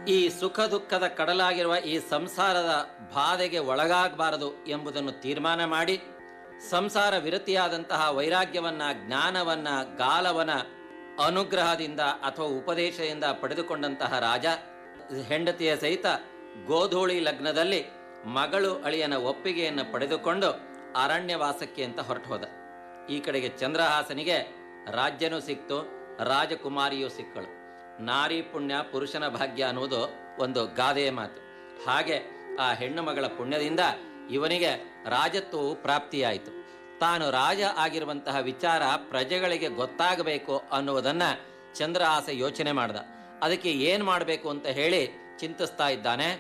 ಈ ಸುಖ ದುಃಖದ ಕಡಲಾಗಿರುವ ಈ ಸಂಸಾರದ ಬಾಧೆಗೆ ಒಳಗಾಗಬಾರದು ಎಂಬುದನ್ನು ತೀರ್ಮಾನ ಮಾಡಿ ಸಂಸಾರ ವಿರತಿಯಾದಂತಹ ವೈರಾಗ್ಯವನ್ನ ಜ್ಞಾನವನ್ನ ಗಾಲವನ ಅನುಗ್ರಹದಿಂದ ಅಥವಾ ಉಪದೇಶದಿಂದ ಪಡೆದುಕೊಂಡಂತಹ ರಾಜ ಹೆಂಡತಿಯ ಸಹಿತ ಗೋಧೂಳಿ ಲಗ್ನದಲ್ಲಿ ಮಗಳು ಅಳಿಯನ ಒಪ್ಪಿಗೆಯನ್ನು ಪಡೆದುಕೊಂಡು ಅರಣ್ಯವಾಸಕ್ಕೆ ಅಂತ ಹೊರಟು ಹೋದ ಈ ಕಡೆಗೆ ಚಂದ್ರಹಾಸನಿಗೆ ರಾಜ್ಯನೂ ಸಿಕ್ತು ರಾಜಕುಮಾರಿಯೂ ಸಿಕ್ಕಳು ನಾರಿ ಪುಣ್ಯ ಪುರುಷನ ಭಾಗ್ಯ ಅನ್ನುವುದು ಒಂದು ಗಾದೆಯ ಮಾತು ಹಾಗೆ ಆ ಹೆಣ್ಣು ಮಗಳ ಪುಣ್ಯದಿಂದ ಇವನಿಗೆ ರಾಜತ್ವವು ಪ್ರಾಪ್ತಿಯಾಯಿತು ತಾನು ರಾಜ ಆಗಿರುವಂತಹ ವಿಚಾರ ಪ್ರಜೆಗಳಿಗೆ ಗೊತ್ತಾಗಬೇಕು ಅನ್ನುವುದನ್ನ ಚಂದ್ರಹಾಸ ಯೋಚನೆ ಮಾಡ್ದ ಅದಕ್ಕೆ ಏನ್ ಮಾಡಬೇಕು ಅಂತ ಹೇಳಿ ಚಿಂತಿಸ್ತಾ ಇದ್ದಾನೆ